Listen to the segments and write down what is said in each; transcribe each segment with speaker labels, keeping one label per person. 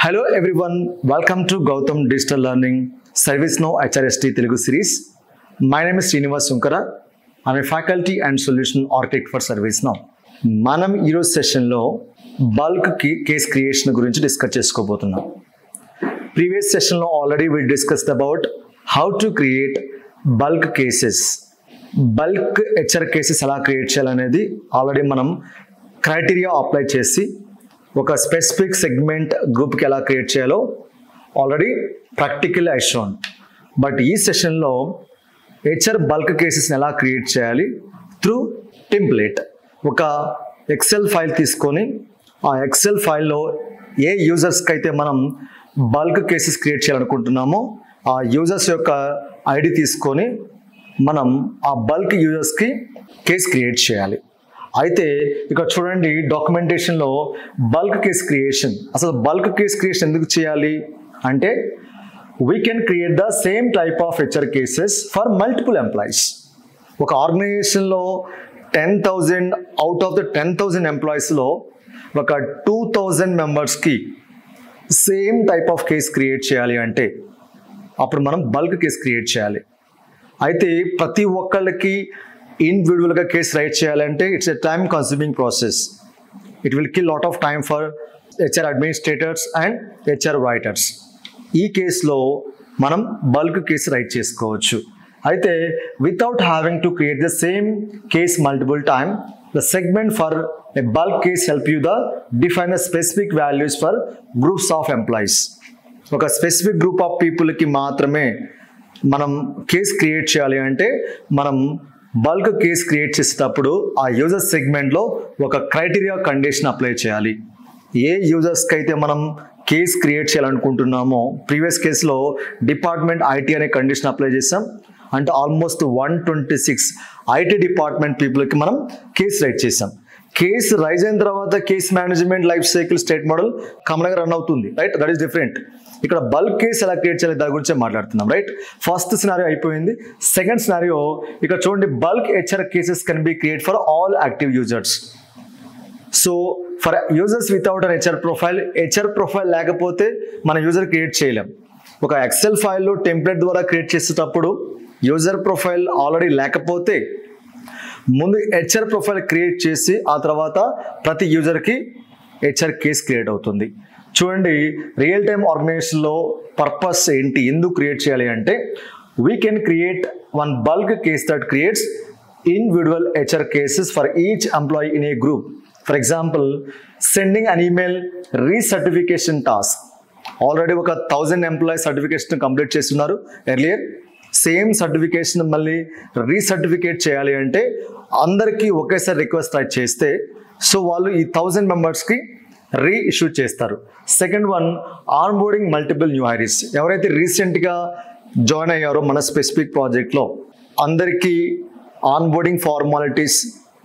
Speaker 1: Hello everyone, welcome to Gautam Digital Learning Service Now HRST Telugu series. My name is Srinivas Sunkara. I'm a faculty and solution architect for Service Now. మనం ఈరోజు సెషన్లో bulk case creation గురించి discuss చేసుకోబోతున్నాం previous సెషన్లో already we discussed about how to create bulk cases bulk HR cases ఎలా create చేయాలనేది ఆల్రెడీ మనం క్రైటీరియా అప్లై చేసి ఒక స్పెసిఫిక్ సెగ్మెంట్ గ్రూప్కి ఎలా క్రియేట్ చేయాలో ఆల్రెడీ ప్రాక్టికల్ ఐషోన్ బట్ ఈ సెషన్లో హెచ్ఆర్ బల్క్ కేసెస్ని ఎలా క్రియేట్ చేయాలి త్రూ టెంప్లెట్ ఒక ఎక్సెల్ ఫైల్ తీసుకొని ఆ ఎక్సెల్ ఫైల్లో ఏ యూజర్స్కి అయితే మనం బల్క్ కేసెస్ క్రియేట్ చేయాలనుకుంటున్నామో ఆ యూజర్స్ యొక్క ఐడి తీసుకొని మనం ఆ బల్క్ యూజర్స్కి కేస్ క్రియేట్ చేయాలి అయితే ఇక్కడ చూడండి డాక్యుమెంటేషన్లో బల్క్ కేస్ క్రియేషన్ అసలు బల్క్ కేస్ క్రియేషన్ ఎందుకు చేయాలి అంటే we can create the same type of HR cases for multiple employees ఒక ఆర్గనైజేషన్లో ten thousand out of the ten thousand ఎంప్లాయీస్లో ఒక టూ థౌజండ్ మెంబర్స్కి same type of case create చేయాలి అంటే అప్పుడు మనం బల్క్ కేస్ క్రియేట్ చేయాలి అయితే ప్రతి ఒక్కళ్ళకి ఇండివిజువల్గా కేసు రైట్ చేయాలంటే it's a time consuming process it will kill lot of time for HR administrators and HR writers ఈ కేసులో మనం బల్క్ కేసు రైట్ చేసుకోవచ్చు అయితే without having to create the same case multiple time the segment for a bulk case help you the define the specific values for groups of employees ఒక specific group of పీపుల్కి మాత్రమే మనం case create చేయాలి అంటే మనం bulk case create చేసేటప్పుడు ఆ user సెగ్మెంట్లో ఒక క్రైటీరియా కండిషన్ అప్లై చేయాలి ఏ యూజర్స్కి అయితే మనం కేస్ క్రియేట్ చేయాలనుకుంటున్నామో ప్రీవియస్ కేసులో డిపార్ట్మెంట్ ఐటీ అనే కండిషన్ అప్లై చేసాం అంటే almost one twenty six IT department పీపుల్కి మనం కేస్ రైట్ చేసాం కేసు రైజ్ అయిన తర్వాత case management life cycle state model కామన్గా రన్ అవుతుంది రైట్ దట్ ఈస్ డిఫరెంట్ ఇక్కడ బల్క్ కేస్ ఎలా క్రియేట్ చేయాలి దాని గురించి మాట్లాడుతున్నాం రైట్ ఫస్ట్ సినారియో అయిపోయింది సెకండ్ సినారియో ఇక్కడ చూడండి bulk HR cases can be create for all active users so for users without an HR profile HR profile లేకపోతే మన యూజర్ క్రియేట్ చేయలేం ఒక ఎక్సెల్ ఫైల్లో టెంప్లెట్ ద్వారా క్రియేట్ చేసేటప్పుడు యూజర్ ప్రొఫైల్ ఆల్రెడీ లేకపోతే ముందు హెచ్ఆర్ ప్రొఫైల్ క్రియేట్ చేసి ఆ తర్వాత ప్రతి యూజర్కి హెచ్ఆర్ కేస్ క్రియేట్ అవుతుంది చూడండి రియల్ టైమ్ ఆర్గనైజేషన్లో పర్పస్ ఏంటి ఎందుకు క్రియేట్ చేయాలి అంటే we can create one bulk case that creates individual HR cases for each employee in a group for example sending an email recertification task already ఒక thousand employee certification complete చేస్తున్నారు earlier same certification మళ్ళీ recertificate చేయాలి అంటే అందరికీ ఒకేసారి request right చేస్తే so వాళ్ళు ఈ థౌజండ్ మెంబర్స్కి రీ ఇష్యూ చేస్తారు second one onboarding multiple new hires ఎవరైతే రీసెంట్గా జాయిన్ అయ్యారో మన స్పెసిఫిక్ ప్రాజెక్ట్లో అందరికీ ఆన్ బోర్డింగ్ ఫార్మాలిటీస్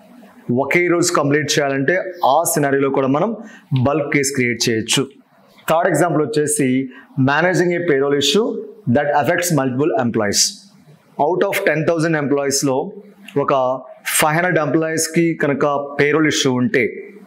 Speaker 1: ఒకే రోజు కంప్లీట్ చేయాలంటే ఆ సినారీలో కూడా మనం బల్క్ కేస్ క్రియేట్ చేయొచ్చు థర్డ్ ఎగ్జాంపుల్ వచ్చేసి managing a payroll issue that affects multiple employees out of ten thousand ఎంప్లాయీస్లో ఒక ఫైవ్ హండ్రెడ్ ఎంప్లాయీస్కి కనుక పేరోల్ ఇష్యూ ఉంటే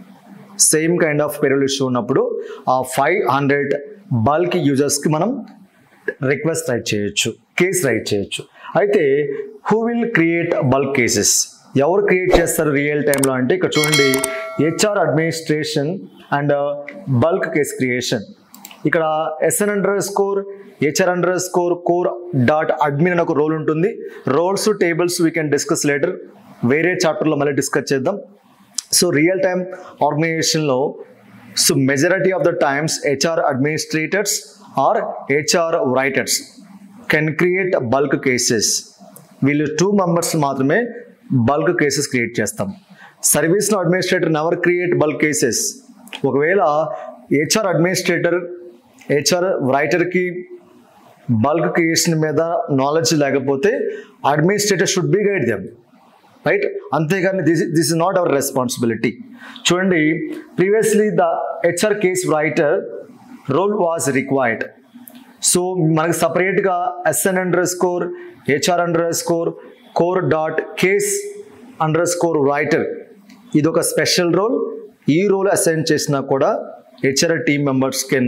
Speaker 1: same kind of payroll issue ఉన్నప్పుడు ఆ ఫైవ్ హండ్రెడ్ బల్క్ యూజర్స్కి మనం రిక్వెస్ట్ రైట్ చేయొచ్చు కేస్ రైట్ చేయొచ్చు అయితే who will create bulk cases ఎవరు క్రియేట్ చేస్తారు రియల్ టైంలో అంటే ఇక్కడ చూడండి HR administration and bulk case creation ఇక్కడ SN underscore HR underscore core dot admin అని ఒక రోల్ ఉంటుంది roles tables we can discuss later వేరే చాప్టర్లో మళ్ళీ డిస్కస్ చేద్దాం సో రియల్ టైమ్ ఆర్గనైజేషన్లో so majority of the times HR administrators or HR writers can create bulk cases వీళ్ళు two members మాత్రమే బల్క్ కేసెస్ క్రియేట్ చేస్తాం సర్వీస్లో administrator never create bulk cases ఒకవేళ హెచ్ఆర్ అడ్మినిస్ట్రేటర్ హెచ్ఆర్ రైటర్కి bulk creation మీద knowledge లేకపోతే administrator should B guide them right అంతేగాని this this is not our responsibility చూడండి previously the HR case writer role was required so మనకి సపరేట్గా SN underscore HR underscore core dot case underscore writer ఇది ఒక special role ఈ role assign చేసినా కూడా HR team members can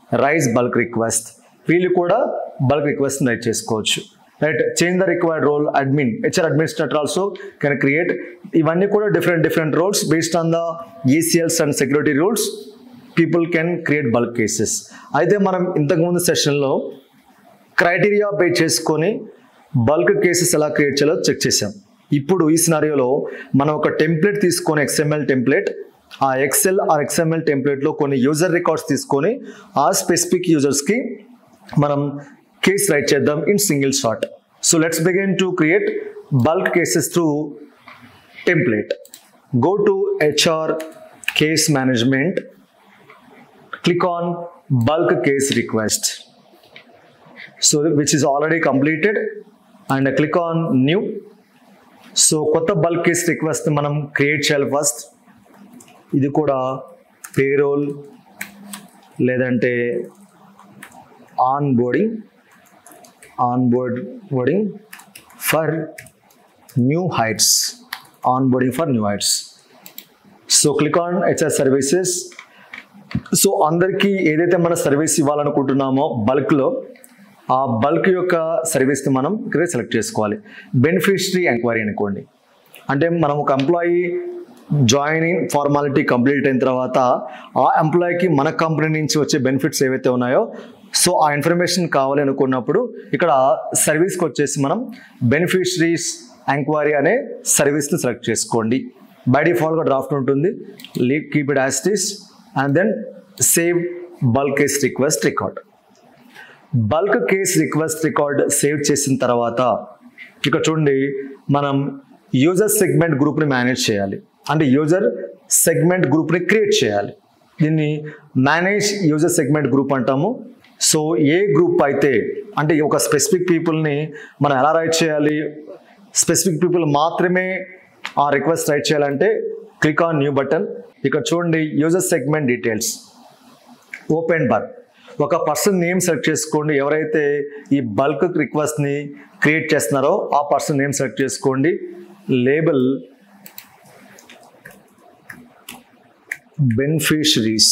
Speaker 1: raise bulk request వీళ్ళు కూడా bulk request write చేసుకోవచ్చు right change the required role admin HR administrator also can create ఇవన్నీ కూడా different different roles based on the ACLs and security rules people can create bulk cases అయితే మనం ఇంతకుముందు సెషన్లో criteria బే చేసుకొని బల్క్ కేసెస్ ఎలా క్రియేట్ చేయాలో చెక్ చేసాం ఇప్పుడు ఈ సినారియోలో మనం ఒక టెంప్లెట్ తీసుకొని ఎక్స్ఎంఎల్ టెంప్లెట్ ఆ ఎక్సెల్ ఆర్ ఎక్స్ఎంఎల్ టెంప్లెట్లో కొన్ని యూజర్ రికార్డ్స్ తీసుకొని ఆ స్పెసిఫిక్ యూజర్స్కి మనం కేస్ రైట్ చేద్దాం in single shot so let's begin to create bulk cases through template go to HR case management click on bulk case request so which is already completed and click on new so కొత్త bulk case request మనం create చేయాలి first ఇది కూడా payroll లేదంటే onboarding onboard boarding for new hires onboarding for new hires so click on HR services so అందరికీ ఏదైతే మన service ఇవ్వాలనుకుంటున్నామో బల్క్లో ఆ బల్క్ యొక్క సర్వీస్ని మనం ఇక్కడ సెలెక్ట్ చేసుకోవాలి బెనిఫిషరీ ఎంక్వైరీ అనుకోండి అంటే మనం ఒక ఎంప్లాయీ జాయినింగ్ ఫార్మాలిటీ కంప్లీట్ అయిన తర్వాత ఆ ఎంప్లాయీకి మన కంపెనీ నుంచి వచ్చే బెనిఫిట్స్ ఏవైతే ఉన్నాయో సో ఆ ఇన్ఫర్మేషన్ కావాలి అనుకున్నప్పుడు ఇక్కడ సర్వీస్కి వచ్చేసి మనం బెనిఫిషరీస్ ఎంక్వైరీ అనే సర్వీస్ని సెలెక్ట్ చేసుకోండి బై డిఫాల్ట్గా డ్రాఫ్ట్ ఉంటుంది లీవ్ కీప్ ఇట్ యాస్టిస్ and then save bulk case request record bulk case request record save చేసిన తర్వాత ఇక్కడ చూడండి మనం యూజర్ సెగ్మెంట్ గ్రూప్ని మేనేజ్ చేయాలి అంటే యూజర్ సెగ్మెంట్ గ్రూప్ని క్రియేట్ చేయాలి దీన్ని మేనేజ్ యూజర్ సెగ్మెంట్ గ్రూప్ అంటాము సో ఏ గ్రూప్ అయితే అంటే ఒక స్పెసిఫిక్ పీపుల్ని మనం ఎలా రైట్ చేయాలి స్పెసిఫిక్ పీపుల్ మాత్రమే ఆ రిక్వెస్ట్ రైట్ చేయాలంటే క్లిక్ ఆన్ న్యూ బటన్ ఇక్కడ చూడండి user segment details open bar ఒక పర్సన్ నేమ్ సెలెక్ట్ చేసుకోండి ఎవరైతే ఈ బల్క్ రిక్వెస్ట్ని క్రియేట్ చేస్తున్నారో ఆ పర్సన్ నేమ్ సెలెక్ట్ చేసుకోండి label beneficiaries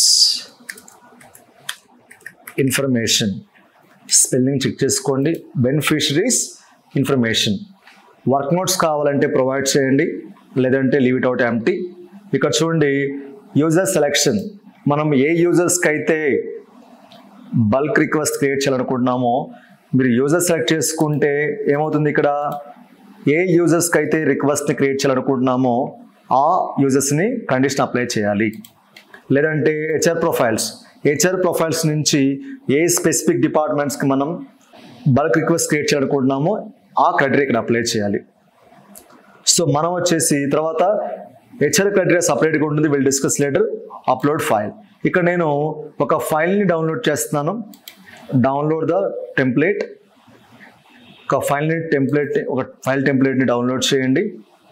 Speaker 1: information spelling check చేసుకోండి బెనిఫిషరీస్ ఇన్ఫర్మేషన్ వర్క్ నోట్స్ కావాలంటే ప్రొవైడ్ చేయండి లేదంటే లీవ్ ఇట్ అవుట్ ఎంటీ ఇక్కడ చూడండి యూజర్ సెలెక్షన్ మనం ఏ యూజర్స్కి అయితే బల్క్ రిక్వెస్ట్ క్రియేట్ చేయాలనుకుంటున్నామో మీరు యూజర్ సెలెక్ట్ చేసుకుంటే ఏమవుతుంది ఇక్కడ ఏ యూజర్స్కి అయితే రిక్వెస్ట్ని క్రియేట్ చేయాలనుకుంటున్నామో ఆ యూజర్స్ని కండిషన్ అప్లై చేయాలి లేదంటే హెచ్ఆర్ ప్రొఫైల్స్ హెచ్ఆర్ ప్రొఫైల్స్ నుంచి ఏ స్పెసిఫిక్ డిపార్ట్మెంట్స్కి మనం బల్క్ రిక్వెస్ట్ క్రియేట్ చేయాలనుకుంటున్నామో ఆ క్రైటీరియా ఇక్కడ అప్లై చేయాలి సో మనం వచ్చేసి తర్వాత హెచ్ఆర్ క్రైటీరియా సపరేట్గా ఉంటుంది will discuss later upload file ఇక్కడ నేను ఒక ఫైల్ని డౌన్లోడ్ చేస్తున్నాను డౌన్లోడ్ ద టెంప్లెట్ ఒక ఫైల్ని టెంప్లెట్ ఒక ఫైల్ టెంప్లెట్ని డౌన్లోడ్ చేయండి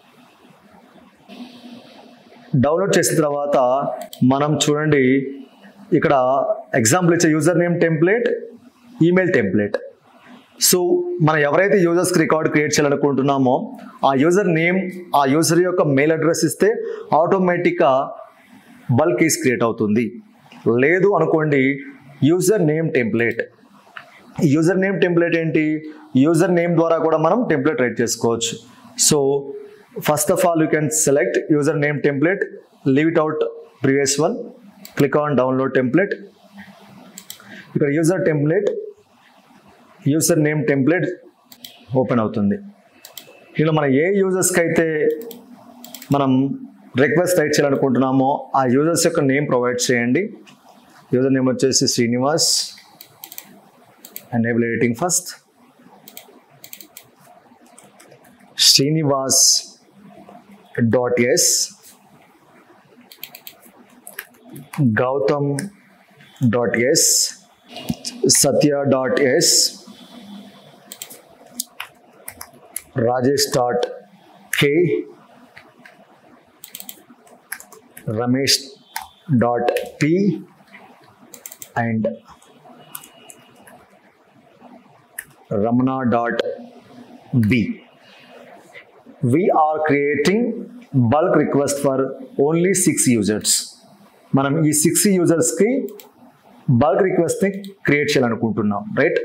Speaker 1: డౌన్లోడ్ చేసిన తర్వాత మనం చూడండి ఇక్కడ ఎగ్జాంపుల్ ఇచ్చే user name template email template so మనం ఎవరైతే యూజర్స్కి రికార్డ్ క్రియేట్ చేయాలనుకుంటున్నామో ఆ యూజర్ నేమ్ ఆ యూజర్ యొక్క మెయిల్ అడ్రస్ ఇస్తే ఆటోమేటిక్గా బల్క్ కేస్ క్రియేట్ అవుతుంది లేదు అనుకోండి user name template user name template ఏంటి యూజర్ నేమ్ ద్వారా కూడా మనం టెంప్లెట్ రైట్ చేసుకోవచ్చు so first of all you can select user name template leave it out previous one click on download template ఇక్కడ user template user name template open అవుతుంది ఇందులో మనం ఏ యూజర్స్కి అయితే మనం రిక్వెస్ట్ రైట్ చేయాలనుకుంటున్నామో ఆ యూజర్స్ యొక్క నేమ్ ప్రొవైడ్ చేయండి యూజర్ నేమ్ వచ్చేసి Srinivas enable editing first Srinivas dot S Gautam dot S Satya dot S Rajesh dot K Ramesh dot P and Ramana dot B we are creating bulk request for only six users మనం ఈ six యూజర్స్కి bulk రిక్వెస్ట్ని create చేయాలనుకుంటున్నాం right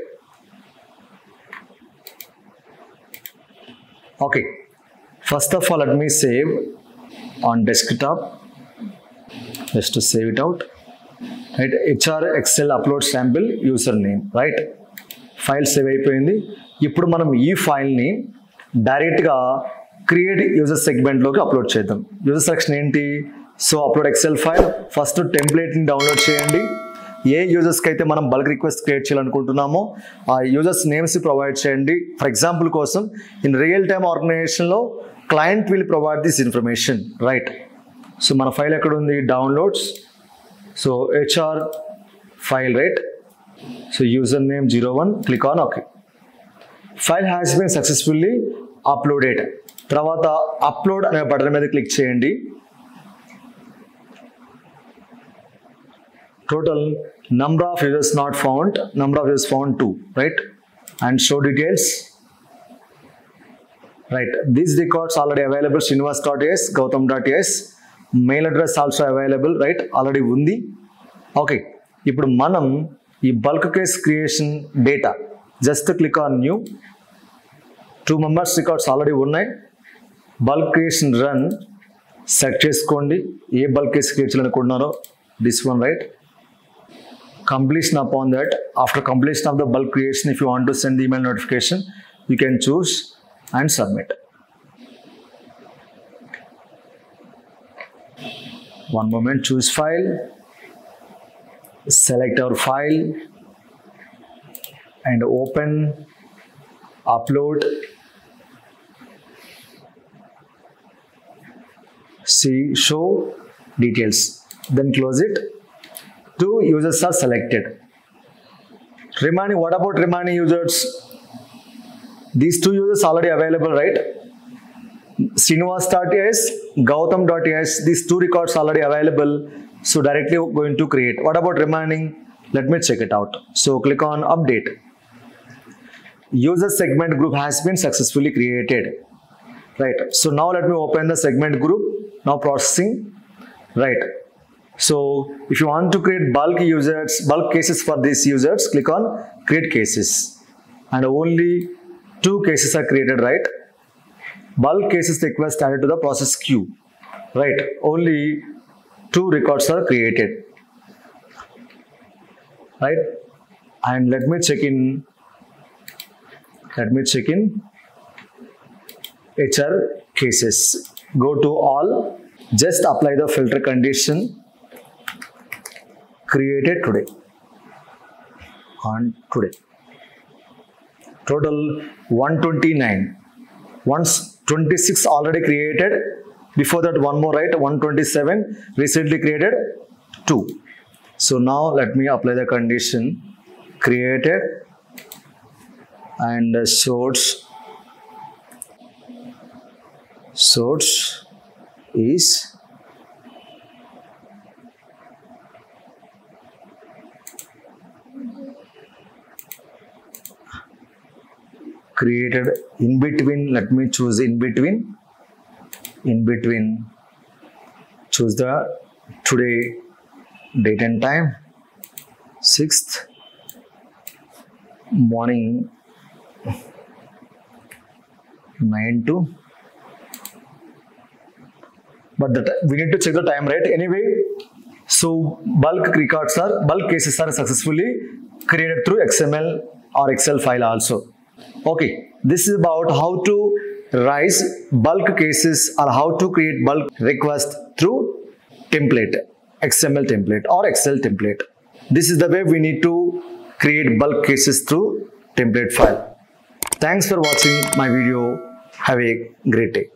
Speaker 1: okay first of all let me save on desktop just to save it out right HR excel upload sample user name right file save అయిపోయింది ఇప్పుడు మనం ఈ ఫైల్ని డైరెక్ట్గా క్రియేట్ యూజర్ సెగ్మెంట్లోకి అప్లోడ్ చేద్దాం యూజర్ సెక్షన్ ఏంటి so upload excel file first టెంప్లేట్ని డౌన్లోడ్ చేయండి ఏ యూజర్స్కి అయితే మనం బల్క్ రిక్వెస్ట్ క్రియేట్ చేయాలనుకుంటున్నామో ఆ యూజర్స్ నేమ్స్ ప్రొవైడ్ చేయండి ఫర్ ఎగ్జాంపుల్ కోసం ఇన్ రియల్ టైమ్ ఆర్గనైజేషన్లో client will provide this information right so మన ఫైల్ ఎక్కడ ఉంది downloads so HR file right so user name zero one click on okay file has been successfully uploaded తర్వాత upload అనే button మీద click చేయండి total number of users not found number of users found two right and show details right these records already available Srinivas dot S Gautam dot S mail address also available right already ఉంది okay ఇప్పుడు మనం ఈ bulk case creation data just click on new two members records already ఉన్నాయి bulk creation run set చేసుకోండి ఏ bulk case create చేయాలనుకుంటున్నారో this one right completion upon that after completion of the bulk creation if you want to send the email notification you can choose and submit one moment choose file select our file and open upload see show details then close it two users are selected remaining what about remaining users these two users already available right srinivas.s gautam.s these two records already available so directly going to create what about remaining let me check it out so click on update user segment group has been successfully created right so now let me open the segment group now processing right so if you want to create bulk users bulk cases for these users click on create cases and only two cases are created right bulk cases request added to the process queue right only two records are created right and let me check in let me check in hr cases go to all just apply the filter condition created today on today total 129 once 26 already created before that one more right 127 recently created 2 so now let me apply the condition created and uh, source source is created in between let me choose in between in between choose the today date and time 6th morning 9 to but the, ti- we need to check the time right anyway so bulk records are bulk cases are successfully created through xml or excel file also okay this is about how to raise bulk cases or how to create bulk request through template xml template or excel template this is the way we need to create bulk cases through template file thanks for watching my video have a great day